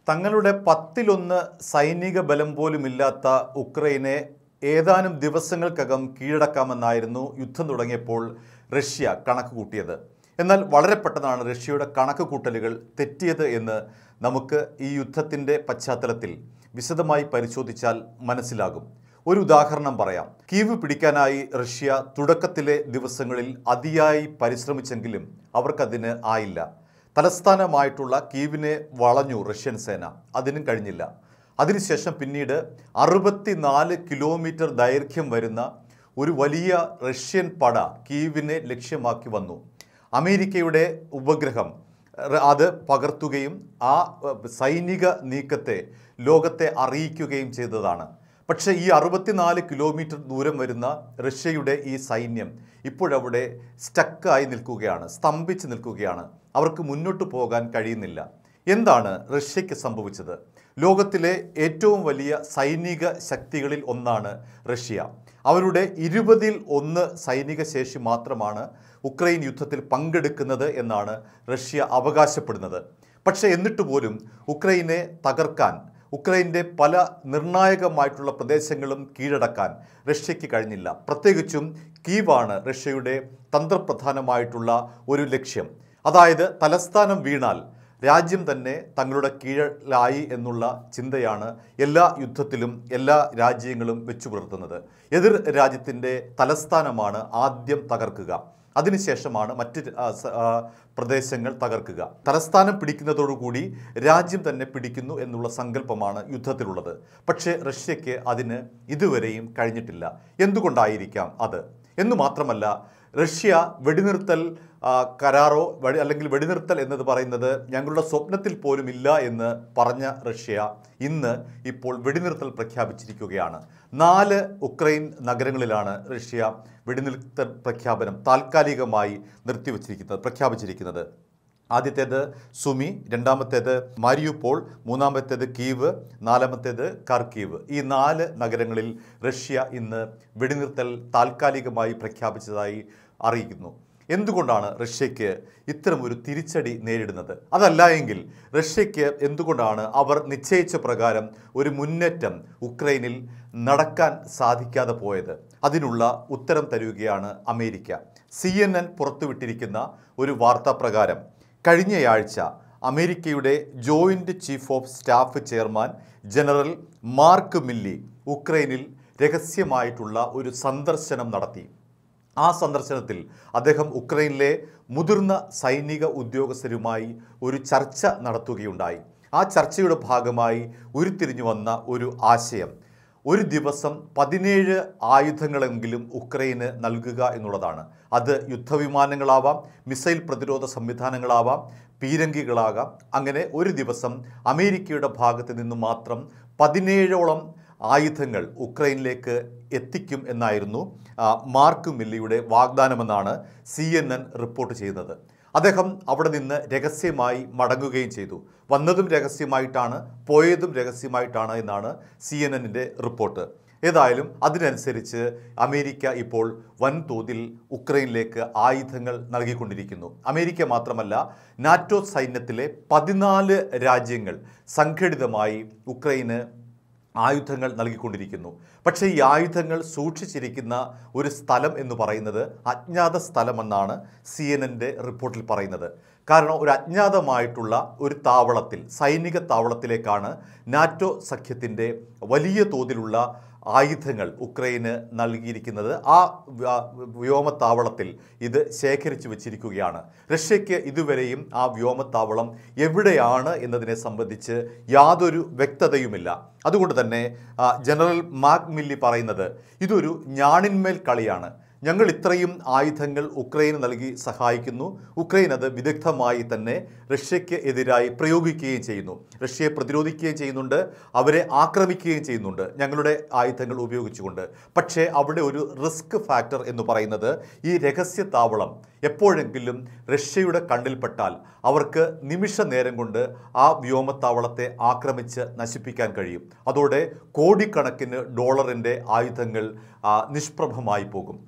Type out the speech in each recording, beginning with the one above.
തങ്ങളുടെ പത്തിലൊന്ന് സൈനിക ബലം പോലുമില്ലാത്ത ഉക്രൈനെ ഏതാനും ദിവസങ്ങൾക്കകം കീഴടക്കാമെന്നായിരുന്നു യുദ്ധം തുടങ്ങിയപ്പോൾ റഷ്യ കണക്ക് കൂട്ടിയത് എന്നാൽ വളരെ പെട്ടെന്നാണ് റഷ്യയുടെ കണക്ക് കൂട്ടലുകൾ തെറ്റിയത് എന്ന് നമുക്ക് ഈ യുദ്ധത്തിൻ്റെ പശ്ചാത്തലത്തിൽ വിശദമായി പരിശോധിച്ചാൽ മനസ്സിലാകും ഒരു ഉദാഹരണം പറയാം കീവ് പിടിക്കാനായി റഷ്യ തുടക്കത്തിലെ ദിവസങ്ങളിൽ അതിയായി പരിശ്രമിച്ചെങ്കിലും അവർക്കതിന് ആയില്ല തലസ്ഥാനമായിട്ടുള്ള കീവിനെ വളഞ്ഞു റഷ്യൻ സേന അതിനും കഴിഞ്ഞില്ല അതിനുശേഷം പിന്നീട് അറുപത്തിനാല് കിലോമീറ്റർ ദൈർഘ്യം വരുന്ന ഒരു വലിയ റഷ്യൻ പട കീവിനെ ലക്ഷ്യമാക്കി വന്നു അമേരിക്കയുടെ ഉപഗ്രഹം റ് അത് പകർത്തുകയും ആ അഹ്, സൈനിക നീക്കത്തെ ലോകത്തെ അറിയിക്കുകയും ചെയ്തതാണ് പക്ഷേ ഈ അറുപത്തിനാല് കിലോമീറ്റർ ദൂരം വരുന്ന റഷ്യയുടെ ഈ സൈന്യം ഇപ്പോഴവിടെ സ്റ്റക്കായി നിൽക്കുകയാണ് സ്തംഭിച്ച് നിൽക്കുകയാണ് അവർക്ക് മുന്നോട്ട് പോകാൻ കഴിയുന്നില്ല എന്താണ് റഷ്യയ്ക്ക് സംഭവിച്ചത് ലോകത്തിലെ ഏറ്റവും വലിയ സൈനിക ശക്തികളിൽ ഒന്നാണ് റഷ്യ അവരുടെ ഇരുപതിൽ ഒന്ന് സൈനിക ശേഷി മാത്രമാണ് ഉക്രൈൻ യുദ്ധത്തിൽ പങ്കെടുക്കുന്നത് എന്നാണ് റഷ്യ അവകാശപ്പെടുന്നത് പക്ഷേ എന്നിട്ട് പോലും ഉക്രൈനെ തകർക്കാൻ ഉക്രൈൻ്റെ പല നിർണായകമായിട്ടുള്ള പ്രദേശങ്ങളും കീഴടക്കാൻ റഷ്യയ്ക്ക് കഴിഞ്ഞില്ല പ്രത്യേകിച്ചും കീവാണ് റഷ്യയുടെ തന്ത്രപ്രധാനമായിട്ടുള്ള ഒരു ലക്ഷ്യം അതായത് തലസ്ഥാനം വീണാൽ രാജ്യം തന്നെ തങ്ങളുടെ കീഴിലായി എന്നുള്ള ചിന്തയാണ് എല്ലാ യുദ്ധത്തിലും എല്ലാ രാജ്യങ്ങളും വെച്ചു പുലർത്തുന്നത് എതിർ രാജ്യത്തിൻ്റെ തലസ്ഥാനമാണ് ആദ്യം തകർക്കുക അതിനുശേഷമാണ് മറ്റ് ആ, സ- ആ, പ്രദേശങ്ങൾ തകർക്കുക തലസ്ഥാനം പിടിക്കുന്നതോടുകൂടി രാജ്യം തന്നെ പിടിക്കുന്നു എന്നുള്ള സങ്കല്പമാണ് യുദ്ധത്തിലുള്ളത് പക്ഷേ റഷ്യയ്ക്ക് അതിന് ഇതുവരെയും കഴിഞ്ഞിട്ടില്ല എന്തുകൊണ്ടായിരിക്കാം അത് എന്നു മാത്രമല്ല റഷ്യ വെടിനിർത്തൽ ആ, കരാറോ വെടി അല്ലെങ്കിൽ വെടിനിർത്തൽ എന്നത് പറയുന്നത് ഞങ്ങളുടെ സ്വപ്നത്തിൽ പോലും ഇല്ല എന്ന് പറഞ്ഞ റഷ്യ ഇന്ന് ഇപ്പോൾ വെടിനിർത്തൽ പ്രഖ്യാപിച്ചിരിക്കുകയാണ് നാല് ഉക്രൈൻ നഗരങ്ങളിലാണ് റഷ്യ വെടിനിർത്തൽ പ്രഖ്യാപനം താൽക്കാലികമായി നിർത്തിവച്ചിരിക്കുന്നത് പ്രഖ്യാപിച്ചിരിക്കുന്നത് ആദ്യത്തേത് സുമി രണ്ടാമത്തേത് മാരിയുപോൾ മൂന്നാമത്തേത് കീവ് നാലാമത്തേത് കാർക്കീവ് ഈ നാല് നഗരങ്ങളിൽ റഷ്യ ഇന്ന് വെടിനിർത്തൽ താൽക്കാലികമായി പ്രഖ്യാപിച്ചതായി അറിയിക്കുന്നു എന്തുകൊണ്ടാണ് റഷ്യയ്ക്ക് ഇത്തരമൊരു തിരിച്ചടി നേരിടുന്നത് അതല്ല എങ്കിൽ റഷ്യയ്ക്ക് എന്തുകൊണ്ടാണ് അവർ നിശ്ചയിച്ച പ്രകാരം ഒരു മുന്നേറ്റം ഉക്രൈനിൽ നടക്കാൻ സാധിക്കാതെ പോയത് അതിനുള്ള ഉത്തരം തരുകയാണ് അമേരിക്ക സി എൻ എൻ പുറത്തുവിട്ടിരിക്കുന്ന ഒരു വാർത്താ പ്രകാരം കഴിഞ്ഞയാഴ്ച അമേരിക്കയുടെ joint chief of staff chairman general Mark Milley ഉക്രൈനിൽ രഹസ്യമായിട്ടുള്ള ഒരു സന്ദർശനം നടത്തി ആ സന്ദർശനത്തിൽ അദ്ദേഹം ഉക്രൈനിലെ മുതിർന്ന സൈനിക ഉദ്യോഗസ്ഥരുമായി ഒരു ചർച്ച നടത്തുകയുണ്ടായി ആ ചർച്ചയുടെ ഭാഗമായി ഉരുത്തിരിഞ്ഞു വന്ന ഒരു ആശയം ഒരു ദിവസം പതിനേഴ് ആയുധങ്ങളെങ്കിലും ഉക്രൈന് നൽകുക എന്നുള്ളതാണ് അത് യുദ്ധവിമാനങ്ങളാവാം മിസൈൽ പ്രതിരോധ സംവിധാനങ്ങളാവാം പീരങ്കികളാകാം അങ്ങനെ ഒരു ദിവസം അമേരിക്കയുടെ ഭാഗത്ത് നിന്ന് മാത്രം പതിനേഴോളം ആയുധങ്ങൾ ഉക്രൈനിലേക്ക് എത്തിക്കും എന്നായിരുന്നു ആ, മാർക്ക് മില്ലിയുടെ വാഗ്ദാനമെന്നാണ് സി എൻ എൻ റിപ്പോർട്ട് ചെയ്യുന്നത് അദ്ദേഹം അവിടെ നിന്ന് രഹസ്യമായി മടങ്ങുകയും ചെയ്തു വന്നതും രഹസ്യമായിട്ടാണ് പോയതും രഹസ്യമായിട്ടാണ് എന്നാണ് സി എൻ എന്നിൻ്റെ റിപ്പോർട്ട് ഏതായാലും അതിനനുസരിച്ച് അമേരിക്ക ഇപ്പോൾ വൻതോതിൽ ഉക്രൈനിലേക്ക് ആയുധങ്ങൾ നൽകിക്കൊണ്ടിരിക്കുന്നു അമേരിക്ക മാത്രമല്ല നാറ്റോ സൈന്യത്തിലെ പതിനാല് രാജ്യങ്ങൾ സംഘടിതമായി ഉക്രൈന് ആയുധങ്ങൾ നൽകിക്കൊണ്ടിരിക്കുന്നു പക്ഷേ ഈ ആയുധങ്ങൾ സൂക്ഷിച്ചിരിക്കുന്ന ഒരു സ്ഥലം എന്ന് പറയുന്നത് അജ്ഞാത സ്ഥലമെന്നാണ് സി എൻ എൻ്റെ റിപ്പോർട്ടിൽ പറയുന്നത് കാരണം ഒരു അജ്ഞാതമായിട്ടുള്ള ഒരു താവളത്തിൽ സൈനിക താവളത്തിലേക്കാണ് നാറ്റോ സഖ്യത്തിൻ്റെ വലിയ തോതിലുള്ള ആയുധങ്ങൾ ഉക്രൈന് നൽകിയിരിക്കുന്നത് ആ വ്യ- വ്യോമത്താവളത്തിൽ ഇത് ശേഖരിച്ചു വച്ചിരിക്കുകയാണ് റഷ്യയ്ക്ക് ഇതുവരെയും ആ വ്യോമത്താവളം എവിടെയാണ് എന്നതിനെ സംബന്ധിച്ച് യാതൊരു വ്യക്തതയുമില്ല അതുകൊണ്ട് തന്നെ ആ, ജനറൽ മാക് മില്ലി പറയുന്നത് ഇതൊരു ഞാണിന്മേൽ കളിയാണ് ഞങ്ങൾ ഇത്രയും ആയുധങ്ങൾ ഉക്രൈന് നൽകി സഹായിക്കുന്നു ഉക്രൈൻ അത് വിദഗ്ധമായി തന്നെ റഷ്യയ്ക്ക് എതിരായി പ്രയോഗിക്കുകയും ചെയ്യുന്നു റഷ്യയെ പ്രതിരോധിക്കുകയും ചെയ്യുന്നുണ്ട് അവരെ ആക്രമിക്കുകയും ചെയ്യുന്നുണ്ട് ഞങ്ങളുടെ ആയുധങ്ങൾ ഉപയോഗിച്ചുകൊണ്ട് പക്ഷേ അവിടെ ഒരു റിസ്ക് ഫാക്ടർ എന്ന് പറയുന്നത് ഈ രഹസ്യ താവളം എപ്പോഴെങ്കിലും റഷ്യയുടെ കണ്ണിൽപ്പെട്ടാൽ അവർക്ക് നിമിഷ നേരം കൊണ്ട് ആ വ്യോമത്താവളത്തെ ആക്രമിച്ച് നശിപ്പിക്കാൻ കഴിയും അതോടെ കോടിക്കണക്കിന് ഡോളറിൻ്റെ ആയുധങ്ങൾ ആ, നിഷ്പ്രഭമായി പോകും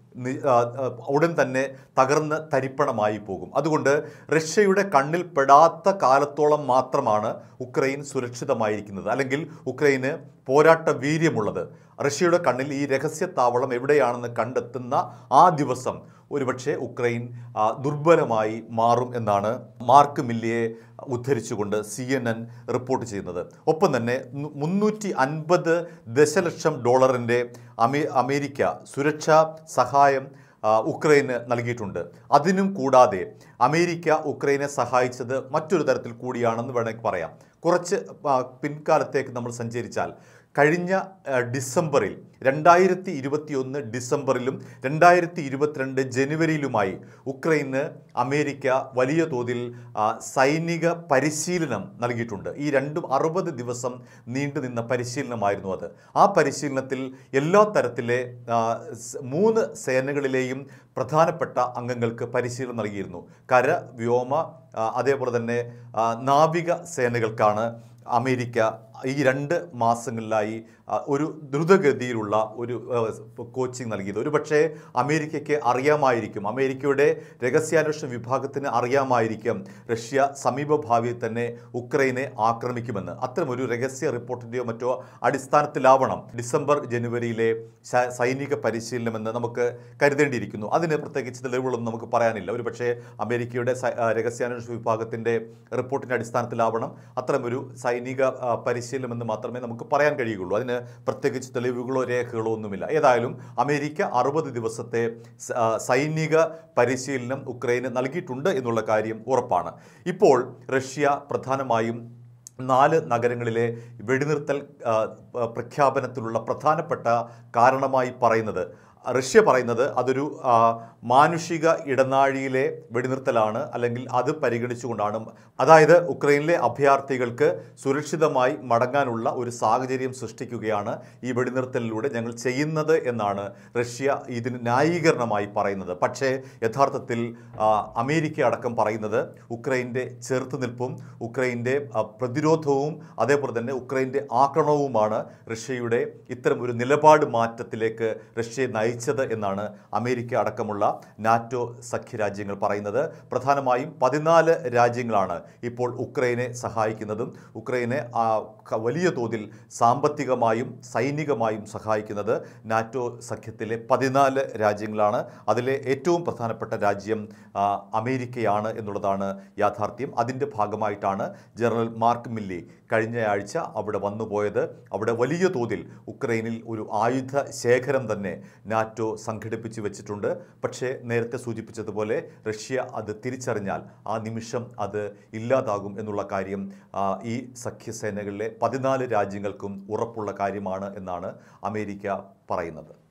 നി- ആ, ആ, ഉടൻ തന്നെ തകർന്ന് തരിപ്പണമായി പോകും അതുകൊണ്ട് റഷ്യയുടെ കണ്ണിൽ പെടാത്ത കാലത്തോളം മാത്രമാണ് ഉക്രൈൻ സുരക്ഷിതമായിരിക്കുന്നത് അല്ലെങ്കിൽ ഉക്രൈന് പോരാട്ട വീര്യമുള്ളത് റഷ്യയുടെ കണ്ണിൽ ഈ രഹസ്യ താവളം എവിടെയാണെന്ന് കണ്ടെത്തുന്ന ആ ദിവസം ഒരുപക്ഷെ ഉക്രൈൻ ആ, ദുർബലമായി മാറും എന്നാണ് മാർക്ക് മില്ലിയെ ഉദ്ധരിച്ചുകൊണ്ട് സി എൻ എൻ റിപ്പോർട്ട് ചെയ്യുന്നത് ഒപ്പം തന്നെ നു- മുന്നൂറ്റി അൻപത് ദശലക്ഷം ഡോളറിൻ്റെ അമേ അമേരിക്ക സുരക്ഷാ സഹായം ആ, ഉക്രൈന് നൽകിയിട്ടുണ്ട് അതിനും കൂടാതെ അമേരിക്ക ഉക്രൈനെ സഹായിച്ചത് മറ്റൊരു തരത്തിൽ കൂടിയാണെന്ന് വേണമെങ്കിൽ പറയാം കുറച്ച് ആ, പിൻകാലത്തേക്ക് നമ്മൾ സഞ്ചരിച്ചാൽ കഴിഞ്ഞ ആ, ഡിസംബറിൽ രണ്ടായിരത്തി ഇരുപത്തിയൊന്ന് ഡിസംബറിലും രണ്ടായിരത്തി ഇരുപത്തിരണ്ട് ജനുവരിയിലുമായി ഉക്രൈന് അമേരിക്ക വലിയ തോതിൽ ആ, സൈനിക പരിശീലനം നൽകിയിട്ടുണ്ട് ഈ രണ്ടും അറുപത് ദിവസം നീണ്ടുനിന്ന പരിശീലനമായിരുന്നു അത് ആ പരിശീലനത്തിൽ എല്ലാ തരത്തിലെ ആ, സ് മൂന്ന് സേനകളിലെയും പ്രധാനപ്പെട്ട അംഗങ്ങൾക്ക് പരിശീലനം നൽകിയിരുന്നു കര വ്യോമ ആ, അതേപോലെ തന്നെ ആ, നാവിക സേനകൾക്കാണ് അമേരിക്ക ഈ രണ്ട് മാസങ്ങളിലായി ആ, ഒരു ദ്രുതഗതിയിലുള്ള ഒരു ആ, കോച്ചിങ് നൽകിയത് ഒരു പക്ഷേ അമേരിക്കയ്ക്ക് അറിയാമായിരിക്കും അമേരിക്കയുടെ രഹസ്യാന്വേഷണ വിഭാഗത്തിന് അറിയാമായിരിക്കും റഷ്യ സമീപഭാവിയിൽ തന്നെ ഉക്രൈനെ ആക്രമിക്കുമെന്ന് അത്തരമൊരു രഹസ്യ റിപ്പോർട്ടിൻ്റെയോ മറ്റോ അടിസ്ഥാനത്തിലാവണം ഡിസംബർ ജനുവരിയിലെ ശ- സൈനിക പരിശീലനമെന്ന് നമുക്ക് കരുതേണ്ടിയിരിക്കുന്നു അതിന് പ്രത്യേകിച്ച് തെളിവുകളൊന്നും നമുക്ക് പറയാനില്ല ഒരു പക്ഷേ അമേരിക്കയുടെ സ- ആ, രഹസ്യാന്വേഷണ വിഭാഗത്തിൻ്റെ റിപ്പോർട്ടിൻ്റെ അടിസ്ഥാനത്തിലാവണം അത്തരമൊരു സൈനിക ആ, പരിശീലനമെന്ന് മാത്രമേ നമുക്ക് പറയാൻ കഴിയുകയുള്ളൂ അതിന് പ്രത്യേകിച്ച് തെളിവുകളോ രേഖകളോ ഒന്നുമില്ല ഏതായാലും അമേരിക്ക അറുപത് ദിവസത്തെ സ- ആ, സൈനിക പരിശീലനം ഉക്രൈന് നൽകിയിട്ടുണ്ട് എന്നുള്ള കാര്യം ഉറപ്പാണ് ഇപ്പോൾ റഷ്യ പ്രധാനമായും നാല് നഗരങ്ങളിലെ വെടിനിർത്തൽ ആ, പ- പ്രഖ്യാപനത്തിലുള്ള പ്രധാനപ്പെട്ട കാരണമായി പറയുന്നത് റഷ്യ പറയുന്നത് അതൊരു ആ, മാനുഷിക ഇടനാഴിയിലെ വെടിനിർത്തലാണ് അല്ലെങ്കിൽ അത് പരിഗണിച്ചുകൊണ്ടാണ് അതായത് ഉക്രൈനിലെ അഭയാർത്ഥികൾക്ക് സുരക്ഷിതമായി മടങ്ങാനുള്ള ഒരു സാഹചര്യം സൃഷ്ടിക്കുകയാണ് ഈ വെടിനിർത്തലിലൂടെ ഞങ്ങൾ ചെയ്യുന്നത് എന്നാണ് റഷ്യ ഇതിന് ന്യായീകരണമായി പറയുന്നത് പക്ഷേ യഥാർത്ഥത്തിൽ ആ, അമേരിക്ക അടക്കം പറയുന്നത് ഉക്രൈൻ്റെ ചെറുത്തുനിൽപ്പും ഉക്രൈൻ്റെ ആ, പ്രതിരോധവും അതേപോലെ തന്നെ ഉക്രൈൻ്റെ ആക്രമണവുമാണ് റഷ്യയുടെ ഇത്തരം ഒരു നിലപാട് മാറ്റത്തിലേക്ക് റഷ്യയെ നയിച്ചത് എന്നാണ് അമേരിക്ക അടക്കമുള്ള നാറ്റോ സഖ്യരാജ്യങ്ങൾ പറയുന്നത് പ്രധാനമായും പതിനാല് രാജ്യങ്ങളാണ് ഇപ്പോൾ ഉക്രൈനെ സഹായിക്കുന്നതും ഉക്രൈനെ ആ, ക- വലിയ തോതിൽ സാമ്പത്തികമായും സൈനികമായും സഹായിക്കുന്നത് നാറ്റോ സഖ്യത്തിലെ പതിനാല് രാജ്യങ്ങളാണ് അതിലെ ഏറ്റവും പ്രധാനപ്പെട്ട രാജ്യം ആ, അമേരിക്കയാണ് എന്നുള്ളതാണ് യാഥാർത്ഥ്യം അതിൻ്റെ ഭാഗമായിട്ടാണ് ജനറൽ മാർക്ക് മില്ലി കഴിഞ്ഞയാഴ്ച അവിടെ വന്നുപോയത് അവിടെ വലിയ തോതിൽ ഉക്രൈനിൽ ഒരു ആയുധ ശേഖരം തന്നെ നാറ്റോ സംഘടിപ്പിച്ചു വെച്ചിട്ടുണ്ട് പക്ഷേ നേരത്തെ സൂചിപ്പിച്ചതുപോലെ റഷ്യ അത് തിരിച്ചറിഞ്ഞാൽ ആ നിമിഷം അത് ഇല്ലാതാകും എന്നുള്ള കാര്യം ആ, ഈ സഖ്യസേനകളിലെ പതിനാല് രാജ്യങ്ങൾക്കും ഉറപ്പുള്ള കാര്യമാണ് എന്നാണ് അമേരിക്ക പറയുന്നത്